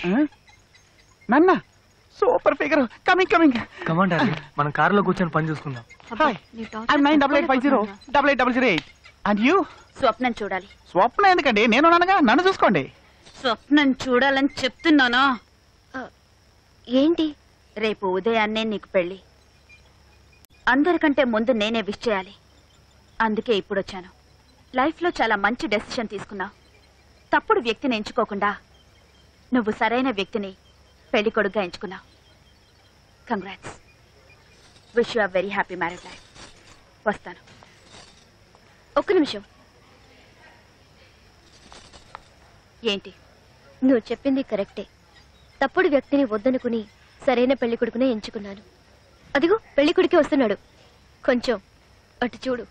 నన్న super figure coming coming command మనం కారులో కూర్చొని పని చూసుకుందాం hi I nine double eight five zero double eight double zero eight and you స్వప్నం చూడాలి స్వప్న ఎందుకండి నేను అనగా నన్ను చూసుకోండి స్వప్నం చూడాలని చెప్తున్నాను ఏంటి రేపు ఉదయాన్నే నీకు పెళ్లి అందరికంటే ముందు నేనే విష్ చేయాలి అందుకే ఇప్పుడు వచ్చాను లైఫ్లో చాలా మంచి డెసిషన్ తీసుకున్నావు తప్పుడు వ్యక్తిని ఎంచుకోకుండా నువ్వు సరైన వ్యక్తిని పెళ్లి కొడుగ్గా ఎంచుకున్నావు congrats wish you are very happy marriage life వస్తాను ఒక్క నిమిషం ఏంటి నువ్వు చెప్పింది కరెక్టే తప్పుడు వ్యక్తిని వద్దనుకుని సరైన పెళ్లి కొడుకునే ఎంచుకున్నాను అదిగో పెళ్లి కొడుకే వస్తున్నాడు కొంచెం అటు చూడు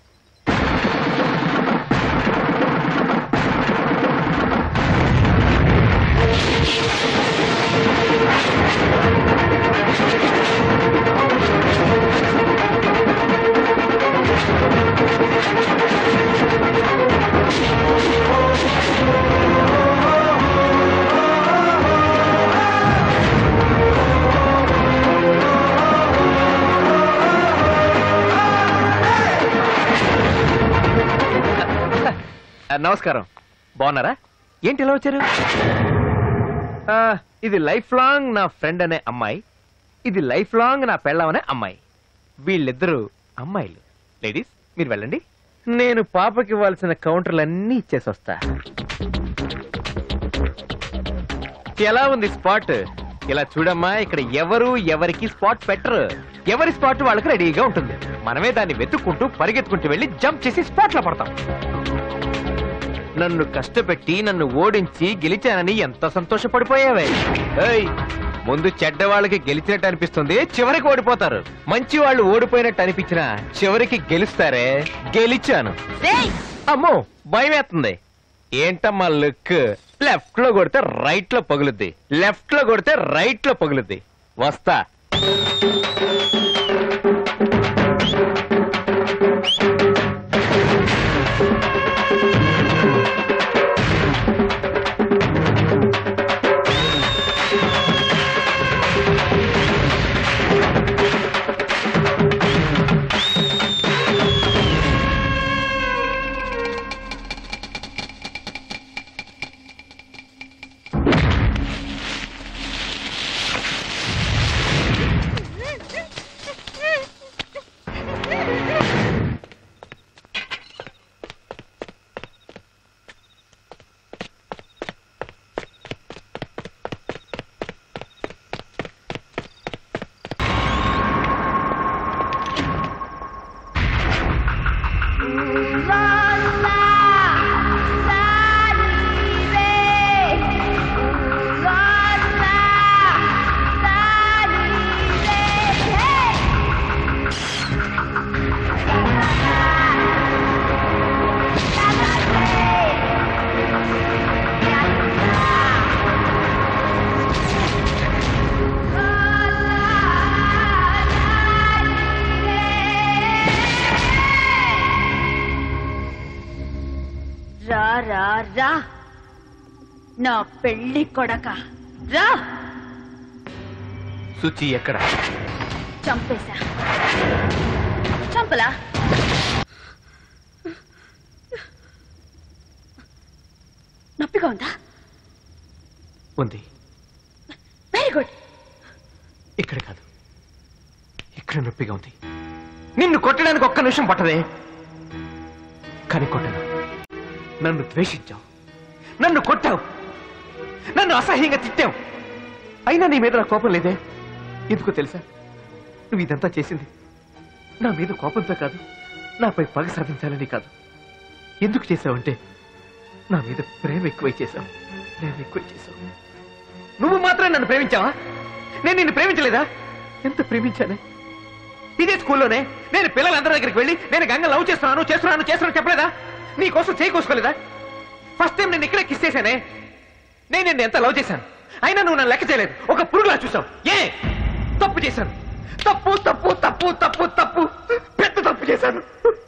ఆ, నమస్కారం బాగున్నారా ఏంటి ఇలా వచ్చారు ఆ, ఇది లైఫ్ లాంగ్ నా ఫ్రెండ్ అనే అమ్మాయి ఇది లైఫ్ లాంగ్ నా పెళ్ళం అనే అమ్మాయి వీళ్ళిద్దరూ అమ్మాయిలు లేడీస్ మీరు వెళ్ళండి నేను పాపకి ఇవ్వాల్సిన కౌంటర్లన్నీ ఇచ్చేసి వస్తా ఎలా ఉంది స్పాట్ ఇలా చూడమ్మా ఇక్కడ ఎవరు ఎవరికి స్పాట్ పెట్టరు ఎవరి స్పాట్ వాళ్ళకి రెడీగా ఉంటుంది మనమే దాన్ని వెతుక్కుంటూ పరిగెత్తుకుంటూ వెళ్ళి జంప్ చేసి స్పాట్ లో పడతాం నన్ను కష్టపెట్టి నన్ను ఓడించి గెలిచానని ఎంత సంతోషపడిపోయావే ఏయ్ ముందు చెడ్డ వాళ్ళకి గెలిచినట్టు అనిపిస్తుంది చివరికి ఓడిపోతారు మంచి వాళ్ళు ఓడిపోయినట్టు అనిపించినా చివరికి గెలుస్తారే గెలిచాను అమ్మో భయం వేస్తుంది ఏంటమ్మా లుక్ లెఫ్ట్ లో కొడితే రైట్ లో పగులుద్ది లెఫ్ట్ లో కొడితే రైట్ లో పగులుద్ది వస్తా రా రా రా నా పెళ్లి కొడక రా సుచి ఎక్కడ చంపేశా చంపలా నొప్పిగా ఉందా ఉంది వెరీ గుడ్ ఇక్కడ కాదు ఇక్కడ నొప్పిగా ఉంది నిన్ను కొట్టడానికి ఒక్క నిమిషం పట్టదే కానీ కొట్టను నన్ను ద్వేషించావు నన్ను కొట్టావు నన్ను అసహ్యంగా తిట్టావు అయినా నీ మీద నా కోపం లేదే ఎందుకో తెలుసా నువ్వు ఇదంతా చేసింది నా మీద కోపంతో కాదు నాపై పగ సాధించాలని కాదు ఎందుకు చేసావంటే నా మీద ప్రేమ ఎక్కువై చేశావు ప్రేమ ఎక్కువై చేశావు నువ్వు మాత్రం నన్ను ప్రేమించావా నేను నిన్ను ప్రేమించలేదా ఎంత ప్రేమించానే ఇదే స్కూల్లోనే నేను పిల్లలందరి దగ్గరికి వెళ్ళి నేను గంగ లవ్ చేస్తున్నాను చేస్తున్నాను చేస్తున్నాను చెప్పలేదా నీ కోసం చేయి కోసుకోలేదా ఫస్ట్ టైం నేను ఇక్కడే కిస్ చేశానే నేను నిన్ను ఎంత లవ్ చేశాను అయినా నువ్వు నన్ను లెక్క చేయలేదు ఒక పురుగులా చూసావు ఏ తప్పు చేశాను తప్పు తప్పు తప్పు తప్పు తప్పు పెద్ద తప్పు చేశాను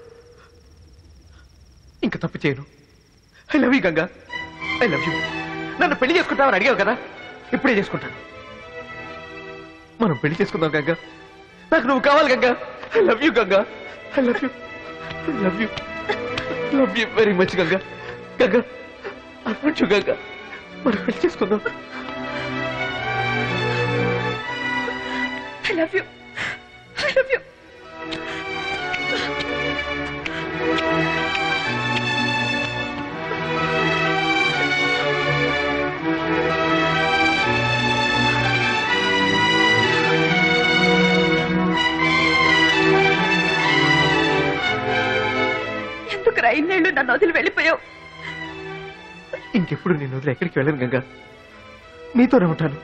ఇంకా తప్పు చేయను I love you Ganga I love you నన్ను పెళ్లి చేసుకుంటావని అడిగావు కదా ఇప్పుడే చేసుకుంటాను మనం పెళ్లి చేసుకుందాం గంగా నాకు నువ్వు కావాలి Ganga I love you Ganga I love you I love you love you very much Ganga Ganga I want you Ganga మనం పెళ్లి చేసుకుందాం I love you I love you ఎందుకు రైన్నేళ్ళు నన్ను వదిలి వెళ్ళిపోయావు ఇంకెప్పుడు నేను వదిలి ఎక్కడికి వెళ్ళను గంగా నీతోనే ఉంటాను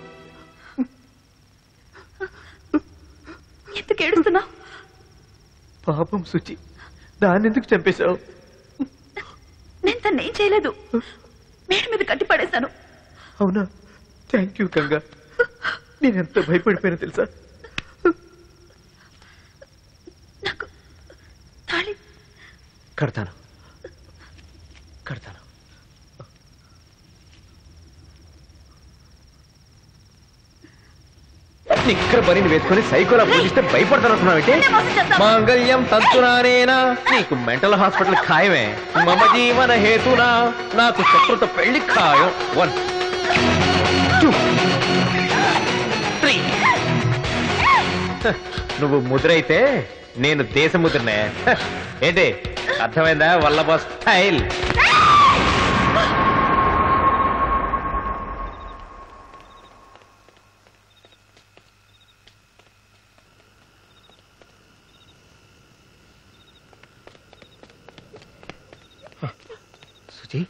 ఎందుకు ఏడుస్తున్నావు పాపం శుచి దాన్ని ఎందుకు చంపేశావు నేను తను ఏం చేయలేదు మేడ మీద కట్టి పడేశాను అవునా థ్యాంక్ యూ గంగా నేను ఎంత భయపడిపోయినా తెలుసా నాకు తాళి కడతాను కడతాను నిక్కర బనిని వేసుకొని సైకోలా పూజిస్తే భయపడతానంటున్నావేంటి నిన్నే మోసం చేస్తావా? మాంగళ్యం తంతునానేనా నీకు మెంటల్ హాస్పిటల్ ఖాయమే మమ జీవన హేతునా నాకు శత్రుత పెళ్లి ఖాయం వన్ టూ త్రీ హ, నువ్వు ముద్రైతే నేను దేశ ముద్రనే హ, ఏంటి అర్థమైందా వల్లభ స్టైల్ సుజీ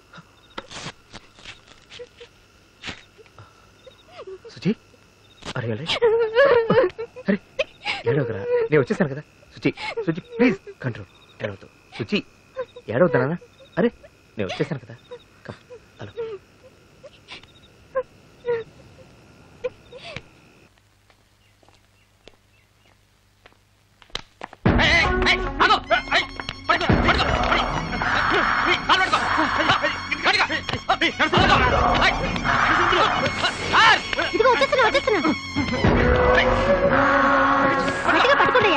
సుజీ అరే అరే అరే ఏడవకరా నేను వచ్చేసాను కదా సుచి సుచి ప్లీజ్ కంట్రోల్ ఏడవద్దు సుచి ఏడవద్దానా అరే నేను వచ్చేసాను కదా కమ్ హలో ఇదిగో వచ్చేస్తున్నా వచ్చేస్తున్నా గట్టిగా పట్టుకోండియా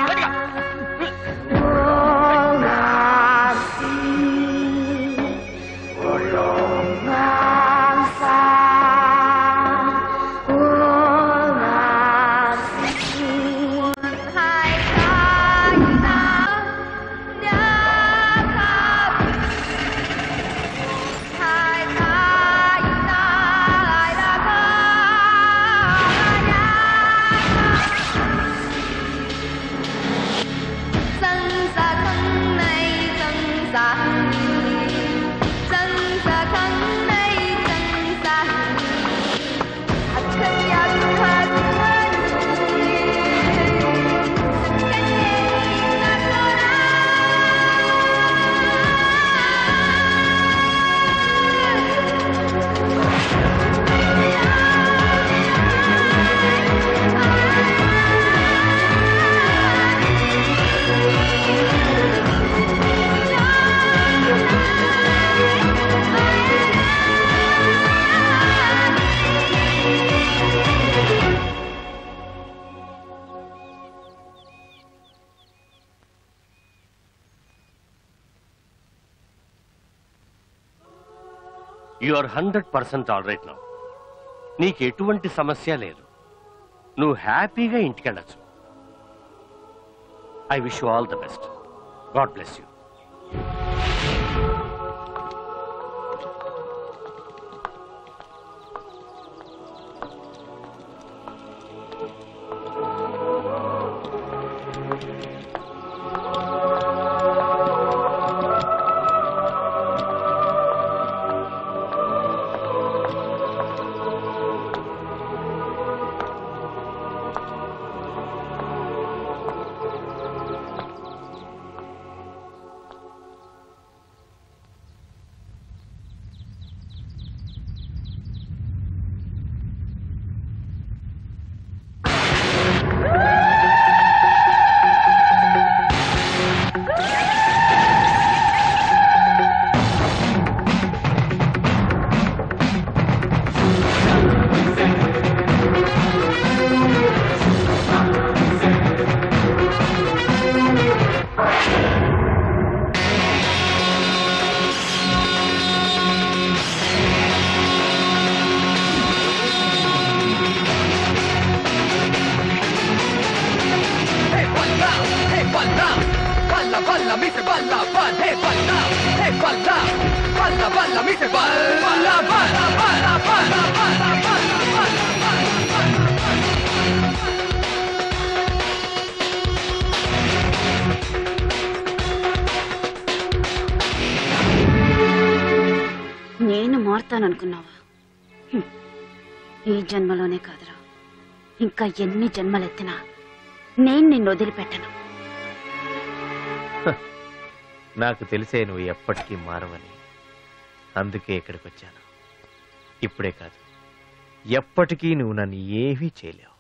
you are hundred percent all right now నీకు ఎటువంటి సమస్య లేదు నువ్వు హ్యాపీగా ఇంటికెళ్ళచ్చు I wish you all the best God bless you balla, mi se balla, balla, hey balla, hey balla, balla, balla, mi se balla, balla, balla, balla, balla, balla, balla, balla, balla. నేను మారుతాననుకున్నావా హ్మ్. ఈ జన్మలోనే కాదురా ఇంకా ఎన్ని జన్మలెత్తినా నేను నిన్ను వదిలిపెట్టను నాకు తెలిసే నువ్వు ఎప్పటికీ మారవని అందుకే ఇక్కడికి వచ్చాను ఇప్పుడే కాదు ఎప్పటికీ నువ్వు నన్ను ఏమీ చేయలేవు